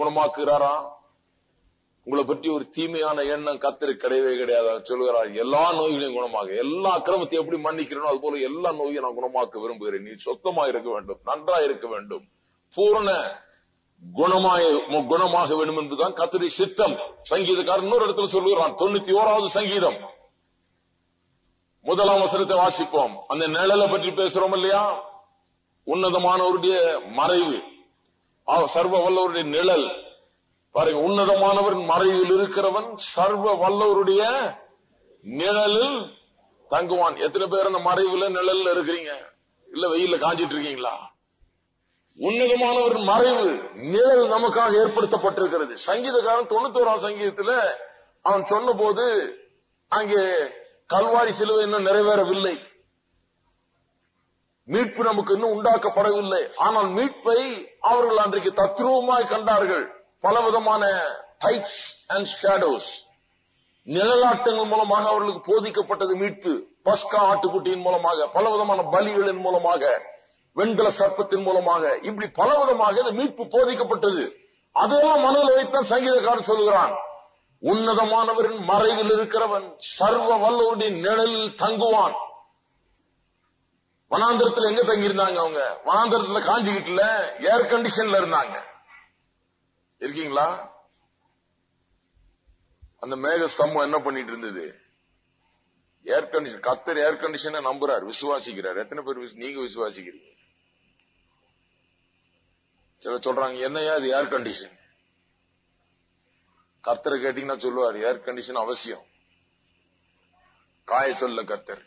குணமாக்குகிறாரா உங்களை பற்றி ஒரு தீமையான எண்ணம் கத்தரு கிடையவே கிடையாது அவர் சொல்கிறார் எல்லா நோய்களையும் குணமாக எல்லா அக்கிரமத்தையும் எப்படி மன்னிக்கிறனோ அது போல எல்லா நோயும் நான் குணமாக்க விரும்புகிறேன் நீ சொத்தமா இருக்க வேண்டும் நன்றா இருக்க வேண்டும் பூரண குணமாய குணமாக வேண்டும் என்பதுதான் கத்தருடைய சித்தம் சங்கீதக்காரன் இன்னொரு இடத்துல சொல்லுகிறான் தொண்ணூத்தி ஓராவது சங்கீதம் முதலாம் வசனத்தை வாசிப்போம் அந்த நிழலை பற்றி பேசுறோம் இல்லையா உன்னதமானவருடைய மறைவு ஆ- சர்வ வல்லவருடைய நிழல் பாருங்க உன்னதமானவரின் மறைவில் இருக்கிறவன் சர்வ வல்லவருடைய நிழலில் தங்குவான் எத்தனை பேர் அந்த மறைவுல நிழல்ல இருக்கிறீங்க இல்ல வெயில்ல காஞ்சிட்டு இருக்கீங்களா உன்னதமானவரின் மறைவு நிழல் நமக்காக ஏற்படுத்தப்பட்டிருக்கிறது சங்கீதக்காரன் தொண்ணூத்தோராம் சங்கீதத்துல அவன் சொன்ன போது அங்கே கல்வாரி சிலுவை இன்னும் நிறைவேறவில்லை மீட்பு நமக்கு இன்னும் உண்டாக்கப்படவில்லை ஆனால் மீட்பை அவர்கள் அன்றைக்கு தத்ரூபமாய் கண்டார்கள் பலவிதமான டைப்ஸ் அண்ட் ஷேடோஸ் நிழலாட்டங்கள் மூலமாக அவர்களுக்கு போதிக்கப்பட்டது மீட்பு பஸ்கா ஆட்டுக்குட்டியின் மூலமாக பலவிதமான பலிகளின் மூலமாக வெண்கல சர்ப்பத்தின் மூலமாக இப்படி பலவிதமாக இந்த மீட்பு போதிக்கப்பட்டது அதெல்லாம் மனதில் வைத்தான் சங்கீதக்காரன் சொல்கிறான் உன்னதமானவரின் மறைவில் இருக்கிறவன் சர்வ வல்லவருடைய நிழலில் தங்குவான் வனாந்திரத்துல எங்க தங்கி இருந்தாங்க அவங்க வனாந்திரத்துல காஞ்சிக்கிட்டுல ஏர் கண்டிஷன்ல இருந்தாங்க இருக்கீங்களா அந்த மேக ஸ்தம்பம் என்ன பண்ணிட்டு இருந்தது ஏர் கண்டிஷன் கத்தர் ஏர் கண்டிஷனை நம்புறார் விசுவாசிக்கிறார் எத்தனை பேர் விசு- நீங்க விசுவாசிக்கிறீங்க சில சொல்றாங்க என்னையா இது ஏர் கண்டிஷன் கர்த்தரை கேட்டீங்கன்னா சொல்லுவார் ஏர் கண்டிஷன் அவசியம் காய சொல்ல கர்த்தர்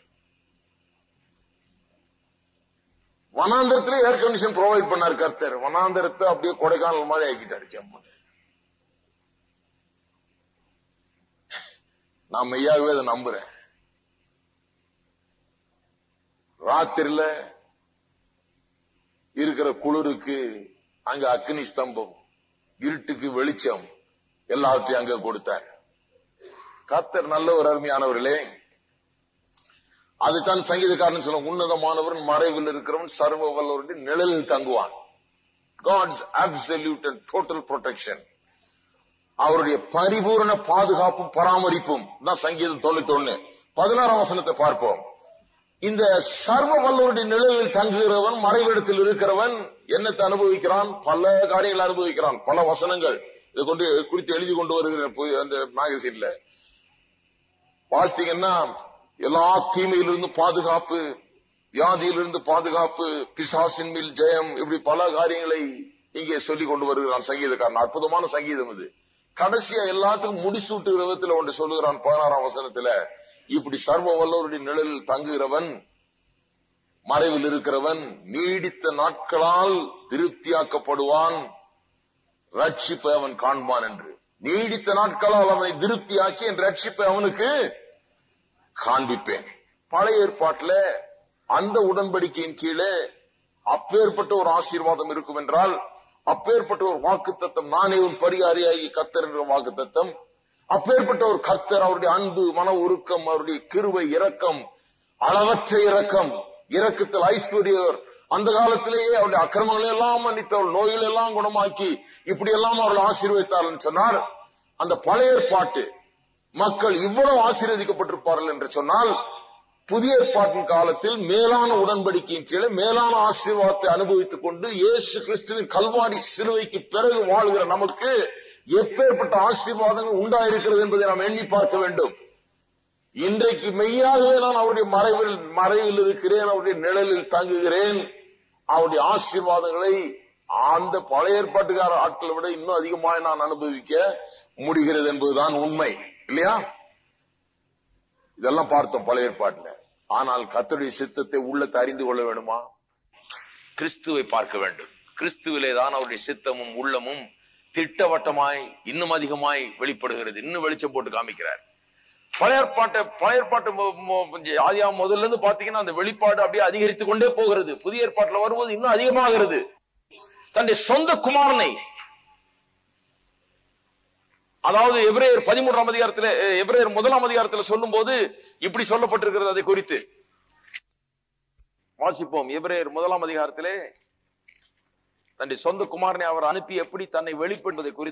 வனாந்தரத்திலே ஏர் கண்டிஷன் ப்ரொவைட் பண்ணார் கர்த்தர் வனாந்தரத்தை அப்படியே கொடைக்கானல் மாதிரி ஆக்கிட்டாரு ஜம்மன் நான் மெய்யாகவே அதை நம்புறேன் ராத்திரில இருக்கிற குளிருக்கு அங்க அக்னி ஸ்தம்பம் இருட்டுக்கு வெளிச்சம் எல்லாவற்றையும் அங்க கொடுத்தார் கர்த்தர் நல்ல ஒரு அருமையானவர்களே அதுதான் சங்கீதக்காரன் சொல்ல உன்னதமானவர் மறைவில் இருக்கிறவன் சர்வ வல்லவருடைய நிழலில் தங்குவான் God's absolute and total protection அவருடைய பரிபூரண பாதுகாப்பும் பராமரிப்பும் தான் சங்கீதம் தொண்ணூத்தி ஒண்ணு பதினாறாம் வசனத்தை பார்ப்போம் இந்த சர்வ வல்லவருடைய நிழலில் தங்குகிறவன் மறைவிடத்தில் இருக்கிறவன் என்னத்தை அனுபவிக்கிறான் பல காரியங்களை அனுபவிக்கிறான் பல வசனங்கள் இதை கொண்டு குறித்து எழுதி கொண்டு வருகிற புதிய அந்த மேகசின்ல வாசித்தீங்கன்னா எல்லா தீமையிலிருந்து பாதுகாப்பு வியாதியிலிருந்து பாதுகாப்பு பிசாசின் மேல் ஜெயம் இப்படி பல காரியங்களை இங்கே சொல்லி கொண்டு வருகிறான் சங்கீதக்காரன் அற்புதமான சங்கீதம் இது கடைசியா எல்லாத்துக்கும் முடிசூட்டு விதத்துல ஒன்று சொல்லுகிறான் பதினாறாம் வசனத்துல இப்படி சர்வ வல்லவருடைய நிழலில் தங்குகிறவன் மறைவில் இருக்கிறவன் நீடித்த நாட்களால் திருப்தியாக்கப்படுவான் ரட்சிப்பை அவன் காண்பான் என்று நீடித்த நாட்களால் அவனை திருப்தியாக்கி என் ரட்சிப்பை அவனுக்கு காண்பிப்பேன் பழைய ஏற்பாட்டுல அந்த உடன்படிக்கையின் கீழே அப்பேற்பட்ட ஒரு ஆசீர்வாதம் இருக்கும் என்றால் அப்பேற்பட்ட ஒரு வாக்கு தத்தம் நானே உன் பரிகாரியாகி கர்த்தர் என்ற வாக்கு தத்தம் அப்பேற்பட்ட ஒரு கர்த்தர் அவருடைய அன்பு மன உருக்கம் அவருடைய கிருவை இரக்கம் அளவற்ற இரக்கம் இரக்கத்தில் ஐஸ்வர்யர் அந்த காலத்திலேயே அவருடைய அக்கிரமங்களை எல்லாம் மன்னித்து அவள் நோய்கள் எல்லாம் குணமாக்கி இப்படி எல்லாம் அவர்கள் ஆசீர்வதித்தார்கள் சொன்னார் அந்த பழைய ஏற்பாட்டு மக்கள் இவ்வளவு ஆசீர்வதிக்கப்பட்டிருப்பார்கள் என்று சொன்னால் புதிய ஏற்பாட்டின் காலத்தில் மேலான உடன்படிக்கையின் கீழே மேலான ஆசீர்வாதத்தை அனுபவித்துக் கொண்டு இயேசு கிறிஸ்துவின் கல்வாரி சிலுவைக்கு பிறகு வாழ்கிற நமக்கு எப்பேற்பட்ட ஆசீர்வாதங்கள் உண்டாயிருக்கிறது என்பதை நாம் எண்ணி பார்க்க வேண்டும் இன்றைக்கு மெய்யாகவே நான் அவருடைய மறைவில் மறைவில் இருக்கிறேன் அவருடைய நிழலில் தங்குகிறேன் அவருடைய ஆசீர்வாதங்களை அந்த பழைய ஏற்பாட்டுக்கார ஆட்களை விட இன்னும் அதிகமாக நான் அனுபவிக்க முடிகிறது என்பதுதான் உண்மை இல்லையா இதெல்லாம் பார்த்தோம் பழைய ஏற்பாட்டுல ஆனால் கர்த்தருடைய சித்தத்தை உள்ளத்தை அறிந்து கொள்ள வேண்டுமா கிறிஸ்துவை பார்க்க வேண்டும் கிறிஸ்துவிலே தான் அவருடைய சித்தமும் உள்ளமும் திட்டவட்டமாய் இன்னும் அதிகமாய் வெளிப்படுகிறது இன்னும் வெளிச்சம் போட்டு காமிக்கிறார் பழைய ஏற்பாட்டை பழைய ஏற்பாட்டு மொ- மொ- ஆதியா முதல்ல இருந்து பாத்தீங்கன்னா அந்த வெளிப்பாடு அப்படியே அதிகரித்துக் கொண்டே போகிறது புதிய ஏற்பாட்டுல வரும்போது இன்னும் அதிகமாகிறது தன்னுடைய சொந்த குமாரனை அதாவது எபிரேயர் பதிமூன்றாம் அதிகாரத்துல அஹ், எபிரேயர் முதலாம் அதிகாரத்துல சொல்லும் போது இப்படி சொல்லப்பட்டிருக்கிறது அதை குறித்து வாசிப்போம் எபிரேயர் முதலாம் அதிகாரத்திலே தன்னுடைய சொந்த குமாரனை அவர் அனுப்பி எப்படி தன்னை வெளிப்படுவதை குறித்து